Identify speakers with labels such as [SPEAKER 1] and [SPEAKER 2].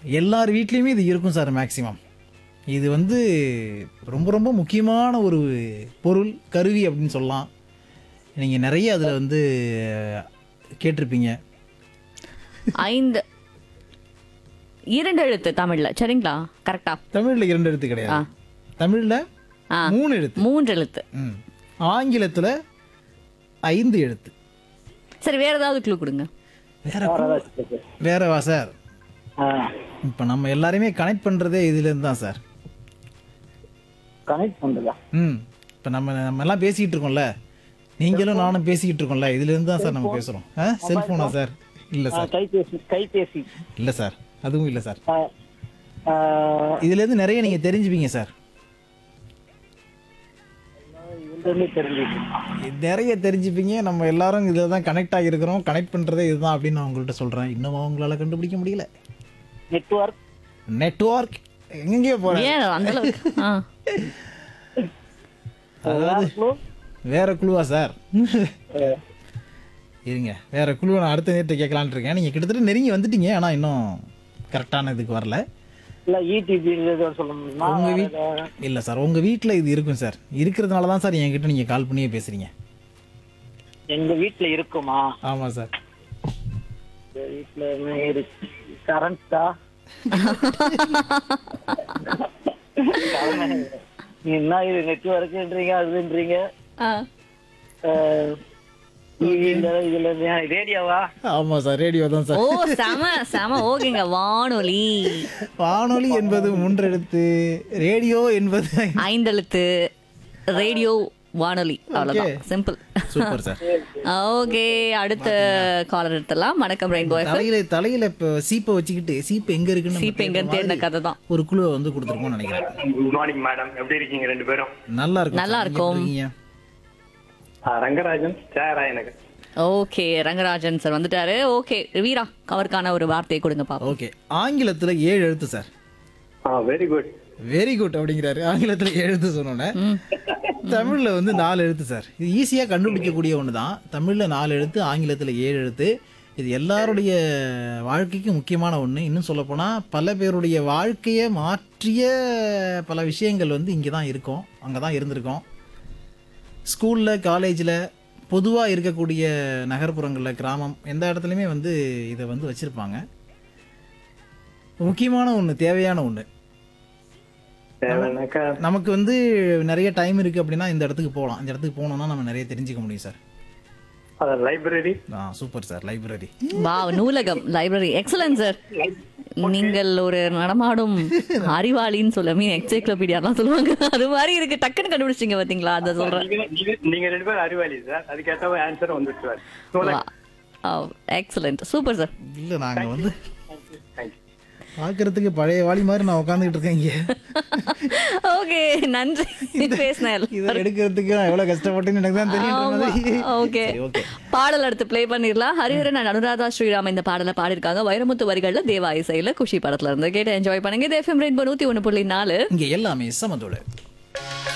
[SPEAKER 1] எல்லார் வீட்லேயுமே இது இருக்கும் சார் மேக்ஸிமம் இது வந்து ரொம்ப ரொம்ப முக்கியமான ஒரு பொருள் கருவி அப்படின்னு சொல்லலாம் நீங்கள் நிறைய அதில் வந்து கேட்டிருப்பீங்க
[SPEAKER 2] ஐந்து இரண்டு எழுத்து தமிழ்ல சரிங்களா கரெக்டா
[SPEAKER 1] தமிழில் இரண்டு எழுத்து கிடையாது தமிழில்
[SPEAKER 2] ஆ.
[SPEAKER 1] மூணு எழுத்து
[SPEAKER 2] மூன்று எழுத்து
[SPEAKER 1] ம் ஆங்கிலத்தில் ஐந்து எழுத்து
[SPEAKER 2] சரி வேற ஏதாவது க்ளூ கொடுங்க
[SPEAKER 1] வேற வேறவா சார் இப்போ நம்ம எல்லாரையுமே கனெக்ட் பண்ணுறதே இதுலேருந்து தான் சார்
[SPEAKER 3] கனெக்ட் பண்றதா
[SPEAKER 1] ம் இப்போ நம்ம நம்ம எல்லாம் பேசிக்கிட்டு இருக்கோம்ல நீங்களும் நானும் பேசிக்கிட்டு இருக்கோம்ல இதுலேருந்து தான் சார் நம்ம பேசுகிறோம் ஆ செல்ஃபோனா சார் இல்லை
[SPEAKER 3] ஆ,
[SPEAKER 1] சார்
[SPEAKER 3] கைபேசி கைபேசி
[SPEAKER 1] இல்லை சார் அதுவும் இல்லை சார்
[SPEAKER 3] ஆ, ஆ,
[SPEAKER 1] இதுலேருந்து நிறைய நீங்கள் தெரிஞ்சுப்பீங்க சார்
[SPEAKER 3] இதுலேருந்து தெரிஞ்சுது
[SPEAKER 1] நிறைய தெரிஞ்சுப்பீங்க நம்ம எல்லாரும் இதில் தான் கனெக்ட் ஆகியிருக்கிறோம் கனெக்ட் பண்ணுறதே இதுதான் அப்படின்னு நான் உங்கள்கிட்ட சொல்கிறேன் இன்னும் அவங்களால கண்டுபிடிக்க முடியல
[SPEAKER 3] நெட்வொர்க்
[SPEAKER 1] நெட்வொர்க் எங்கெங்கேயோ போகிறேன்
[SPEAKER 2] ஏன் அந்த அளவுக்கு ஆ.
[SPEAKER 1] அதாவது வேற குழுவா சார் இருங்க வேற குழுவை நான் அடுத்த நேரத்தை கேட்கலான்ட்டு இருக்கேன் நீங்கள் கிட்டத்தட்ட நெருங்கி வந்துட்டீங்க ஆனால் இன்னும் கரெக்டான இதுக்கு வரல
[SPEAKER 3] இல்ல இடிபி சொல்ல முடியுமா
[SPEAKER 1] உங்க வீட் இல்லை சார் உங்கள் வீட்டில் இது இருக்கும் சார் இருக்கிறதுனால தான் சார் என்கிட்ட நீங்கள் கால் பண்ணியே பேசுகிறீங்க
[SPEAKER 3] எங்க வீட்ல இருக்குமா
[SPEAKER 1] ஆமாம் சார்
[SPEAKER 3] எங்க வீட்ல என்ன இருக்கு கரண்டா நீ என்ன இது நெட்வொர்க்ன்றீங்க அதுன்றீங்க
[SPEAKER 2] ஆ.
[SPEAKER 3] டிவில இதுல ரேடியோவா
[SPEAKER 1] ஆமாம் சார் ரேடியோ தான் சார்
[SPEAKER 2] ஓ செம செம ஓகேங்க வானொலி
[SPEAKER 1] வானொலி என்பது மூன்றெழுத்து ரேடியோ என்பது
[SPEAKER 2] ஐந்தெழுத்து ரேடியோ வானொலி அவ்வளவுதான் சிம்பிள்
[SPEAKER 1] சூப்பர் சார்
[SPEAKER 2] ஓகே அடுத்த காலர் எடுத்துலாம் வணக்கம் ரெயின்போ
[SPEAKER 1] தலையில தலையில இப்போ சீப்பை வச்சுக்கிட்டு சீப்பு எங்க இருக்குன்னு நம்ம
[SPEAKER 2] சீப் எங்க
[SPEAKER 1] கேட்குற
[SPEAKER 2] தேடின
[SPEAKER 1] மாதிரி
[SPEAKER 2] கதை தான்
[SPEAKER 1] ஒரு குழுவை வந்து கொடுத்துருக்கோம்னு நினைக்கிறேன்
[SPEAKER 4] குட் மார்னிங் மேடம் எப்படி இருக்கீங்க ரெண்டு பேரும்
[SPEAKER 1] நல்லா இருக்கும்
[SPEAKER 2] நல்லா
[SPEAKER 1] சார். நீங்க
[SPEAKER 2] இருக்கும்.
[SPEAKER 1] எப்படி இருக்கீங்க?
[SPEAKER 4] ஆ, ரங்கராஜன் ஜெயராயனகர்
[SPEAKER 2] ஓகே ரங்கராஜன் சார் வந்துட்டாரு ஓகே வீரா அவருக்கான ஒரு வார்த்தையை கொடுங்க பாப்போம்
[SPEAKER 1] ஓகே ஆங்கிலத்துல ஏழு எழுத்து சார்
[SPEAKER 4] ஆ வெரி குட்
[SPEAKER 1] வெரி குட் அப்படிங்கிறாரு ஆங்கிலத்துல ஏழு எழுத்து சொன்னோன்னே தமிழ்ல வந்து நாலு எழுத்து சார் இது ஈஸியா கண்டுபிடிக்கக்கூடிய ஒன்று தான் தமிழ்ல நாலு எழுத்து ஆங்கிலத்துல ஏழு எழுத்து இது எல்லாருடைய வாழ்க்கைக்கு முக்கியமான ஒன்று இன்னும் சொல்லப்போனால் பல பேருடைய வாழ்க்கையை மாற்றிய பல விஷயங்கள் வந்து இங்கே தான் இருக்கும் அங்கே தான் இருந்திருக்கோம் ஸ்கூலில் காலேஜில் பொதுவாக இருக்கக்கூடிய நகர்ப்புறங்களில் கிராமம் எந்த இடத்துலையுமே வந்து இதை வந்து வச்சுருப்பாங்க முக்கியமான ஒன்று தேவையான ஒன்று
[SPEAKER 4] தேவனாக்கா
[SPEAKER 1] நமக்கு வந்து நிறைய டைம் இருக்குது அப்படின்னா இந்த இடத்துக்கு போகலாம் இந்த இடத்துக்கு போனோம்னா நம்ம நிறைய தெரிஞ்சுக்க முடியும் சார்
[SPEAKER 4] அது லைப்ரரி
[SPEAKER 1] ஆ சூப்பர் சார் லைப்ரரி
[SPEAKER 2] வா நூலகம் லைப்ரரி எக்ஸலன்ட் சார் நீங்கள் ஒரு நடமாடும் அறிவாளின்னு சொல்ல மீன் எக்ஸைக்ளோபீடியாலாம் சொல்லுவாங்க அது மாதிரி இருக்கு டக்குன்னு கண்டுபிடிச்சிங்க பாத்தீங்களா அதை சொல்றேன்
[SPEAKER 4] நீங்க நீங்க- நீங்க ரெண்டு பேரும் அறிவாளி சார் அதுக்கேற்ற ஆன்சர் வந்துட்டு சார்
[SPEAKER 2] எக்ஸலண்ட் சூப்பர் சார்
[SPEAKER 1] இல்லை நாங்கள் வந்து
[SPEAKER 4] தேங்க்யூ
[SPEAKER 1] பார்க்கறதுக்கு பழைய வாளி மாதிரி நான் உட்காந்துக்கிட்டு இருக்கேன் இங்கே
[SPEAKER 2] ஓகே நன்றி பேசினேன்
[SPEAKER 1] இதை எடுக்கிறதுக்கு நான் எவ்வளோ கஷ்டப்பட்டேன்னு எனக்கு தான் தெரியும்
[SPEAKER 2] ஓகே
[SPEAKER 1] ஓகே
[SPEAKER 2] பாடல் அடுத்து ப்ளே பண்ணிடலாம் ஹரிஹரன் and அனுராதா ஸ்ரீராம் இந்த பாடலை பாடிருக்காங்க வைரமுத்து வரிகள்ல தேவா இசையில குஷி படத்துல இருந்து கேட்டு என்ஜாய் பண்ணுங்க இது எஃப்எம் ரெயின்போ நூத்தி ஒண்ணு புள்ளி நாலு
[SPEAKER 1] இங்கே எல்லாமே சமதோடு